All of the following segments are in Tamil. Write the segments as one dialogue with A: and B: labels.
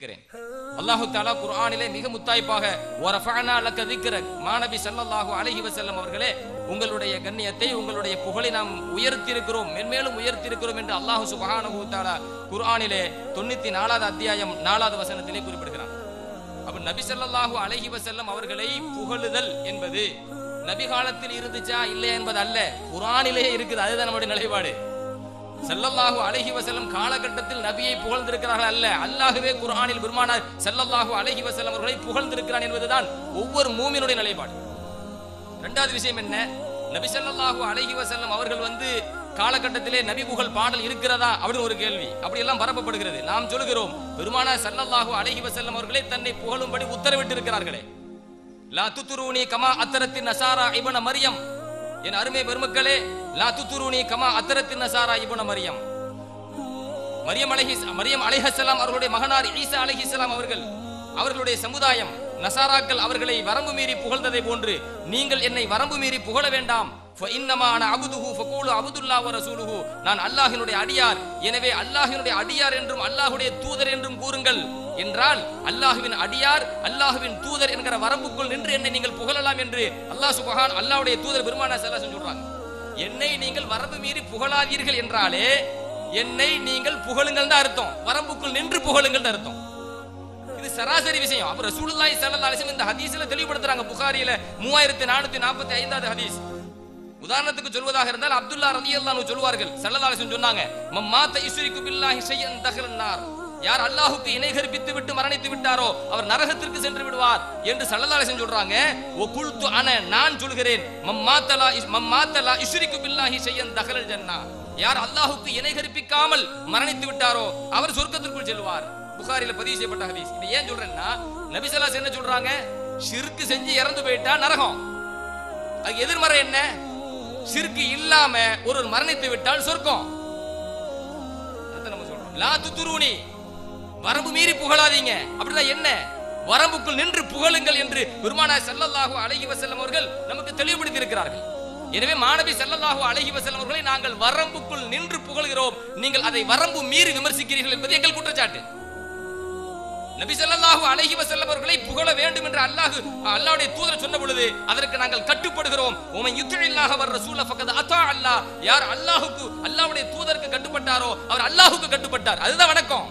A: இருக்கிறேன் அல்லாஹு தாலா குர்ஆனிலே மிக முத்தாய்ப்பாக "வரஃபஅனா லக திக்ரக்" மாநபி ஸல்லல்லாஹு அலைஹி வஸல்லம் அவர்களே உங்களுடைய கண்ணியத்தை உங்களுடைய புகழை நாம் உயர்த்தியிருக்கிறோம் மென்மேலும் உயர்த்தியிருக்கிறோம் என்று அல்லாஹ் சுப்ஹானஹு வ தஆலா குர்ஆனிலே 94வது அத்தியாயம் 4வது வசனத்திலே குறிப்பிடுகிறான் அப்ப நபி ஸல்லல்லாஹு அலைஹி வஸல்லம் அவர்களை புகழுதல் என்பது நபி காலத்தில் இருந்துச்சா இல்லையா என்பது அல்ல குர்ஆனிலே இருக்குது அதுதான் நம்முடைய நிலைப்பாடு ஸல்லல்லாஹு அலைஹி வஸல்லம் காலகட்டத்தில் நபியை புகழ்ந்திருக்கிறார்கள் அல்ல அல்லாஹ்வே குர்ஆனில் பெருமானார் ஸல்லல்லாஹு அலைஹி வஸல்லம் அவர்களை புகழ்ந்திருக்கிறான் என்பதுதான் ஒவ்வொரு மூமினுடைய நிலைப்பாடு இரண்டாவது விஷயம் என்ன நபி ஸல்லல்லாஹு அலைஹி வஸல்லம் அவர்கள் வந்து காலகட்டத்திலே நபி புகழ் பாடல் இருக்கிறதா அப்படின்னு ஒரு கேள்வி அப்படி எல்லாம் பரப்பப்படுகிறது நாம் சொல்கிறோம் பெருமானார் ஸல்லல்லாஹு அலைஹி வஸல்லம் அவர்களே தன்னை புகழும்படி உத்தரவிட்டு இருக்கிறார்களே லா துத்துரூனி கமா அத்தரத்தின் நசாரா இபன மரியம் என் அருமை பெருமக்களே லா துத்துரூனி கமா அத்தரத்தின் நசாரா இபன மரியம் மரியம் அலைஹி மரியம் அலைஹஸ்ஸலாம் அவர்களுடைய மகனார் ஈசா அலைஹிஸ்ஸலாம் அவர்கள் அவர்களுடைய சமுதாயம் நசாராக்கள் அவர்களை வரம்பு மீறி புகழ்ந்ததை போன்று நீங்கள் என்னை வரம்பு மீறி புகழ வேண்டாம் فإنما أنا عبده فقولوا عبد الله ورسوله நான் அல்லாஹ்வினுடைய அடியார் எனவே அல்லாஹ்வினுடைய அடியார் என்றும் அல்லாஹ்வுடைய தூதர் என்றும் கூறுங்கள் என்றால் அல்லாஹ்வின் அடியார் அல்லாஹ்வின் தூதர் என்கிற வரம்புக்குள் நின்று என்னை நீங்கள் புகழலாம் என்று அல்லாஹ் சுபஹான் அல்லாஹ்வுடைய தூதர் பெருமானா ஸல்லல்லாஹு அலைஹி சொல்றாங்க என்னை நீங்கள் வரம்பு மீறி புகழாதீர்கள் என்றாலே என்னை நீங்கள் புகழுங்கள் தான் அர்த்தம் வரம்புக்குள் நின்று புகழுங்கள் அர்த்தம் இது சராசரி விஷயம் அப்ப ரசூலுல்லாஹி ஸல்லல்லாஹு அலைஹி வஸல்லம் இந்த ஹதீஸ்ல தெளிவுபடுத்துறாங்க புகாரியில 3445 ஹதீஸ் உதாரணத்துக்கு சொல்வதாக இருந்தால் அப்துல்லா ரலியல்லாஹு அன்ஹு சொல்வார்கள் ஸல்லல்லாஹு அலைஹி வஸல்லம் சொன்னாங்க மம் மாத யுஸ்ரிகு பில்லாஹி ஷையன் தஹலன் நார் யார் அல்லாஹ்வுக்கு இணை கற்பித்து விட்டு மரணித்து விட்டாரோ அவர் நரகத்திற்கு சென்று விடுவார் என்று ஸல்லல்லாஹு அலைஹி வஸல்லம் சொல்றாங்க ஓ குல்து அன நான் சொல்கிறேன் மம் மாத்தலா மம் மாத்தலா யுஸ்ரிகு பில்லாஹி ஷையன் தஹலல் ஜன்னா யார் அல்லாஹ்வுக்கு இணை கற்பிக்காமல் மரணித்து விட்டாரோ அவர் சொர்க்கத்திற்குள் செல்வார் புகாரில பதிவு செய்யப்பட்ட ஹதீஸ் இது ஏன் சொல்றேன்னா நபி ஸல்லல்லாஹு அலைஹி என்ன சொல்றாங்க ஷிர்க் செஞ்சு இறந்து போயிட்டா நரகம் அதுக்கு எதிர்மறை என்ன ஷிர்க் இல்லாம ஒருவர் மரணித்து விட்டால் சொர்க்கம் அதான் நம்ம சொல்றோம் லா துத்துரூனி வரம்பு மீறி புகழாதீங்க அப்படின்னா என்ன வரம்புக்குள் நின்று புகழுங்கள் என்று பெருமானார் ஸல்லல்லாஹு அலைஹி வஸல்லம் அவர்கள் நமக்கு தெளிவுபடுத்தி இருக்கிறார்கள் எனவே மாணவி ஸல்லல்லாஹு அலைஹி வஸல்லம் அவர்களை நாங்கள் வரம்புக்குள் நின்று புகழ்கிறோம் நீங்கள் அதை வரம்பு மீறி விமர்சிக்கிறீர்கள் என்பது எங்கள் குற்றச்சாட்டு நபி ஸல்லல்லாஹு அலைஹி வஸல்லம் அவர்களை புகழ வேண்டும் என்று அல்லாஹ் அல்லாஹ்வுடைய தூதர் சொன்ன பொழுது அதற்கு நாங்கள் கட்டுப்படுகிறோம் உமன் யுத்தில்லாஹ வர் ரசூல ஃபக்கத் அதா அல்லாஹ் யார் அல்லாஹ்வுக்கு அல்லாஹ்வுடைய தூதருக்கு கட்டுப்பட்டாரோ அவர் அல்லாஹ்வுக்கு கட்டுப்பட்டார் அதுதான் வணக்கம்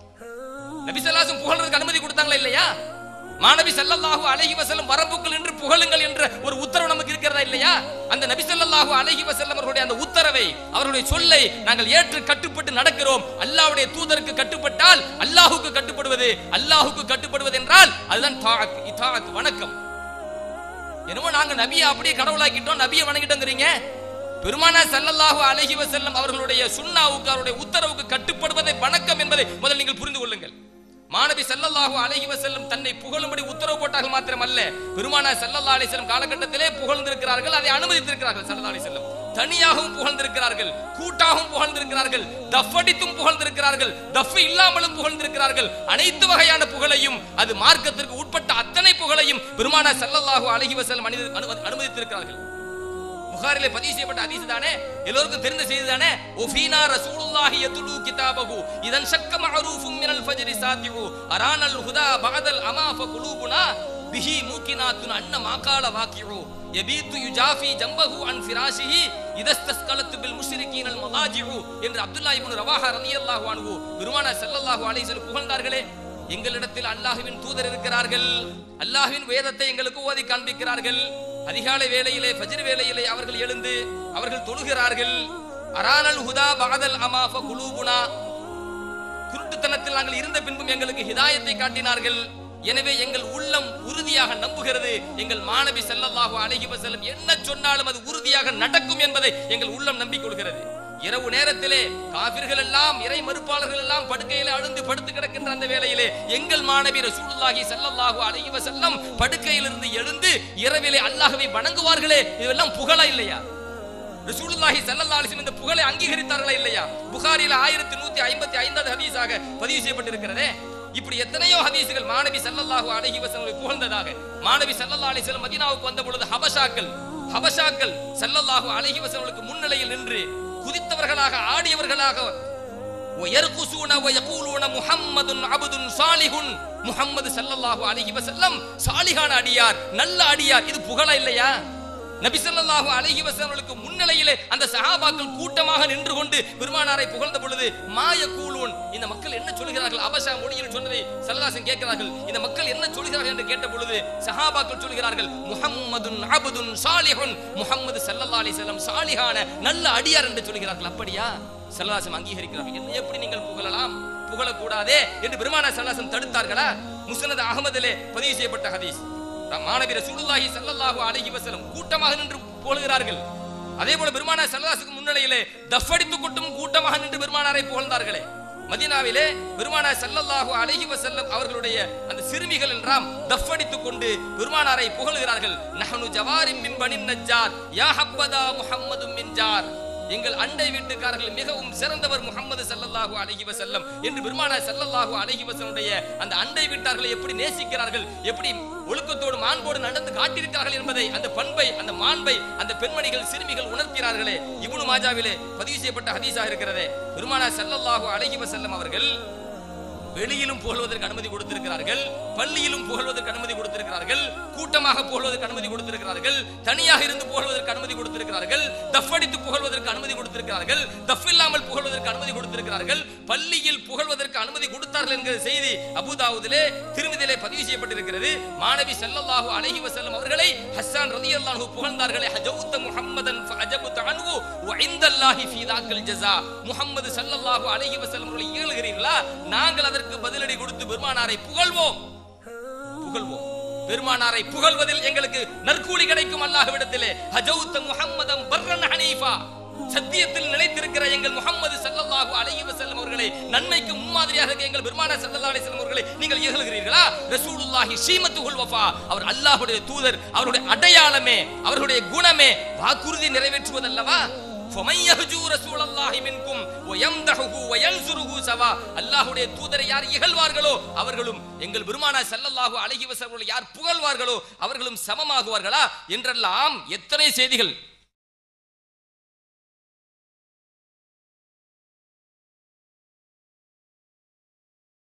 A: நபி ஸல்லல்லாஹு புகழ்றதுக்கு அனுமதி கொடுத்தாங்களா இல்லையா மாநபி ஸல்லல்லாஹு அலைஹி வஸல்லம் வரம்புக்குள் நின்று புகழுங்கள் என்ற ஒரு உத்தரவு நமக்கு இருக்கிறதா இல்லையா அந்த நபி ஸல்லல்லாஹு அலைஹி வஸல்லம் அவர்களுடைய அந்த உத்தரவை அவருடைய சொல்லை நாங்கள் ஏற்று கட்டுப்பட்டு நடக்கிறோம் அல்லாஹ்வுடைய தூதருக்கு கட்டுப்பட்டால் அல்லாஹ்வுக்கு கட்டுப்படுவது அல்லாஹ்வுக்கு கட்டுப்படுவது என்றால் அதுதான் தாஅத் இதாஅத் வணக்கம் என்னமோ நாங்க நபியை அப்படியே கடவுளாக்கிட்டோம் நபியை வணங்கிட்டோங்கிறீங்க பெருமானா ஸல்லல்லாஹு அலைஹி வஸல்லம் அவர்களுடைய சுன்னாவுக்கு அவருடைய உத்தரவுக்கு கட்டுப்படுவதை வணக்கம் என்பதை முதல் நீங்கள் புரிந்து கொள்ளுங்கள் மாணவி ஸல்லல்லாஹு அலைஹி வஸல்லம் தன்னை புகழும்படி உத்தரவு போட்டார்கள் மாத்திரமல்ல பெருமானா ஸல்லல்லாஹு அலைஹி வஸல்லம் காலகட்டத்திலே புகழ்ந்திருக்கிறார்கள் அதை அனுமதித்திருக்கிறார்கள் ஸல்லல்லாஹு அலைஹி வஸல்லம் தனியாகவும் புகழ்ந்திருக்கிறார்கள் கூட்டாகவும் புகழ்ந்திருக்கிறார்கள் தஃப் அடித்தும் புகழ்ந்திருக்கிறார்கள் தஃப் இல்லாமலும் புகழ்ந்திருக்கிறார்கள் அனைத்து வகையான புகழையும் அது மார்க்கத்திற்கு உட்பட்ட அத்தனை புகழையும் பெருமானா ஸல்லல்லாஹு அலைஹி வஸல்லம் அனுமதி- அனுமதி- அனுமதித்திருக்கிறார்கள் புகாரிலே பதிவு செய்யப்பட்ட ஹதீஸ் தானே எல்லோருக்கும் தெரிந்த செய்தி தானே ஒஃபீனா ரசூலுல்லாஹி யதுலு கிதாபஹு இதன் ஷக்க மஅரூஃபும் மினல் ஃபஜ்ரி சாத்திஉ அரானல் ஹுதா பஅதல் அமா ஃபகுலூபுனா பிஹி மூக்கினாத்துன் அன்ன மாகால வாக்கிஉ யபீத்து யுஜாஃபி ஜம்பஹு அன் ஃபிராஷிஹி இதஸ்தஸ்கலத்து பில் முஷ்ரிகீனல் மலாஜிஉ என்று அப்துல்லாஹ் இப்னு ரவாஹா ரலியல்லாஹு அன்ஹு பெருமானார் ஸல்லல்லாஹு அலைஹி வஸல்லம் புகழ்ந்தார்களே எங்களிடத்தில் அல்லாஹ்வின் தூதர் இருக்கிறார்கள் அல்லாஹ்வின் வேதத்தை எங்களுக்கு ஓதி காண்பிக்கிறார்கள் அதிகாலை வேளையிலே ஃபஜ்ர் வேளையிலே அவர்கள் எழுந்து அவர்கள் தொழுகிறார்கள் அரானல் ஹுதா பகதல் அமாஃப குலூபுனா குருட்டுத்தனத்தில் நாங்கள் இருந்த பின்பும் எங்களுக்கு ஹிதாயத்தை காட்டினார்கள் எனவே எங்கள் உள்ளம் உறுதியாக நம்புகிறது எங்கள் மாணவி ஸல்லல்லாஹு அலைஹி வஸல்லம் என்ன சொன்னாலும் அது உறுதியாக நடக்கும் என்பதை எங்கள் உள்ளம் நம்பிக்கொள்கிறது இரவு நேரத்திலே காபிர்கள் எல்லாம் இறை மறுப்பாளர்கள் எல்லாம் படுக்கையிலே அழுந்து படுத்து கிடக்கின்ற அந்த வேளையிலே எங்கள் மாணவி ரசூலுல்லாஹி ஸல்லல்லாஹு அலைஹி வஸல்லம் படுக்கையிலிருந்து எழுந்து இரவிலே அல்லாஹ்வை வணங்குவார்களே இதெல்லாம் புகழா இல்லையா ரசூலுல்லாஹி ஸல்லல்லாஹு அலைஹி வஸல்லம் இந்த புகழை அங்கீகரித்தார்களா இல்லையா புகாரில 1155வது ஹதீஸாக பதிவு செய்யப்பட்டிருக்கிறதே இப்படி எத்தனையோ ஹதீஸுகள் மாணவி ஸல்லல்லாஹு அலைஹி வஸல்லம் புகழ்ந்ததாக மாணவி ஸல்லல்லாஹு அலைஹி வஸல்லம் மதீனாவுக்கு வந்த பொழுது ஹபஷாக்கள் ஹபஷாக்கள் ஸல்லல்லாஹு அலைஹி வஸல்லுக்கு முன்னிலையில் நின்று குதித்தவர்களாக ஆடியவர்களாக ويرقصون ويقولون محمد عبد صالح முஹம்மது ஸல்லல்லாஹு அலைஹி வஸல்லம் சாலிஹான அடியார் நல்ல அடியார் இது புகழ இல்லையா நபி ஸல்லல்லாஹு அலைஹி வஸல்லுக்கு முன்னிலையிலே அந்த சஹாபாக்கள் கூட்டமாக நின்று கொண்டு பெருமானாரை புகழ்ந்த பொழுது மாய கூலூன் இந்த மக்கள் என்ன சொல்கிறார்கள் அபஷா மொழியில் சொன்னதை சல்லல்லாஹு கேட்கிறார்கள் இந்த மக்கள் என்ன சொல்கிறார்கள் என்று கேட்ட பொழுது சஹாபாக்கள் சொல்கிறார்கள் முஹம்மதுன் அபதுன் சாலிஹுன் முஹம்மது ஸல்லல்லாஹு அலைஹி வஸல்லம் சாலிஹான நல்ல அடியார் என்று சொல்கிறார்கள் அப்படியா சல்லாசம் அங்கீகரிக்கிறார்கள் என்ன எப்படி நீங்கள் புகழலாம் புகழக்கூடாதே என்று பெருமானா சல்லாசம் தடுத்தார்களா முஸ்னத் அகமதிலே பதிவு செய்யப்பட்ட ஹதீஸ் மாணவி ரசூலுல்லாஹி ஸல்லல்லாஹு அலைஹி வஸல்லம் கூட்டமாக நின்று புகழ்கிறார்கள் அதே போல பெருமானார் சல்லல்லாஹுக்கு முன்னிலையிலே தஃபடித்து கொட்டும் கூட்டமாக நின்று பெருமானாரை புகழ்ந்தார்களே மதீனாவிலே பெருமானார் ஸல்லல்லாஹு அலைஹி வஸல்லம் அவர்களுடைய அந்த சிறுமிகள் என்றாம் தஃபடித்துக் கொண்டு பெருமானாரை புகழ்கிறார்கள் நஹனு ஜவாரிம் மின் பனின் நஜ்ஜார் யா ஹப்பதா முஹம்மதும் மின் ஜார் எங்கள் அண்டை வீட்டுக்காரர்கள் மிகவும் சிறந்தவர் முகமது சல்லல்லாஹு அலைஹி வஸல்லம் என்று பெருமானார் சல்லல்லாஹு அலைஹி வஸல்லுடைய அந்த அண்டை வீட்டார்களை எப்படி நேசிக்கிறார்கள் எப்படி ஒழுக்கத்தோடு மாண்போடு நடந்து காட்டியிருக்கிறார்கள் என்பதை அந்த பண்பை அந்த மாண்பை அந்த பெண்மணிகள் சிறுமிகள் உணர்த்தினார்களே இப்னு மாஜாவிலே பதிவு செய்யப்பட்ட ஹதீஸாக இருக்கிறதே பெருமானார் சல்லல்லாஹு அலைஹி வஸல்லம் அவர்கள் வெளியிலும் புகழ்வதற்கு அனுமதி கொடுத்திருக்கிறார்கள் பள்ளியிலும் புகழ்வதற்கு அனுமதி கொடுத்திருக்கிறார்கள் கூட்டமாக புகழ்வதற்கு அனுமதி கொடுத்திருக்கிறார்கள் தனியாக இருந்து புகழ்வதற்கு அனுமதி கொடுத்திருக்கிறார்கள் தஃப் அடித்து புகழ்வதற்கு அனுமதி கொடுத்திருக்கிறார்கள் தஃப் இல்லாமல் புகழ்வதற்கு அனுமதி கொடுத்திருக்கிறார்கள் பள்ளியில் புகழ்வதற்கு அனுமதி கொடுத்தார்கள் என்கிற செய்தி அபுதாவுதிலே திருமதியிலே பதிவு செய்யப்பட்டிருக்கிறது மாணவி ஸல்லல்லாஹு அலைஹி வஸல்லம் அவர்களை ஹஸ்ஸான் ரலியல்லாஹு புகழ்ந்தார்களே ஹஜவுத்த முஹம்மதன் ஃபஅஜபுத அன்ஹு வ இந்தல்லாஹி ஃபீ தாக்கல் ஜஸா முஹம்மது ஸல்லல்லாஹு அலைஹி வஸல்லம் அவர்களை ஏழுகிறீர்களா நாங்கள் அதற்கு பதிலடி கொடுத்து பெருமானாரை புகழ்வோம் புகழ்வோம் பெருமானாரை புகழ்வதில் எங்களுக்கு நற்கூலி கிடைக்கும் அல்லாஹ்விடத்திலே ஹஜவுத்த முஹம்மதம் பர்ரன் ஹனீஃபா சத்தியத்தில் நிலைத்திருக்கிற எங்கள் முகம்மது ஸல்லல்லாஹு அலைஹி வஸல்லம் அவர்களை நன்மைக்கு முன்மாதிரியாக இருக்க எங்கள் பெருமானார் ஸல்லல்லாஹு அலைஹி வஸல்லம் அவர்களை நீங்கள் இகழ்கிறீர்களா ரசூலுல்லாஹி ஷீமத்துல் வஃபா அவர் அல்லாஹ்வுடைய தூதர் அவருடைய அடையாளமே அவர்களுடைய குணமே வாக்குறுதி நிறைவேற்றுவதல்லவா فَمَن يَهْجُو رَسُولَ اللَّهِ مِنكُمْ وَيَمْدَحُهُ وَيَنْصُرُهُ سَوَا அல்லாஹ்வுடைய தூதரை யார் இகழ்வார்களோ அவர்களும் எங்கள் பெருமானார் ஸல்லல்லாஹு அலைஹி வஸல்லம் யார் புகழ்வார்களோ அவர்களும் சமமாகுவார்களா என்றெல்லாம் எத்தனை செய்திகள்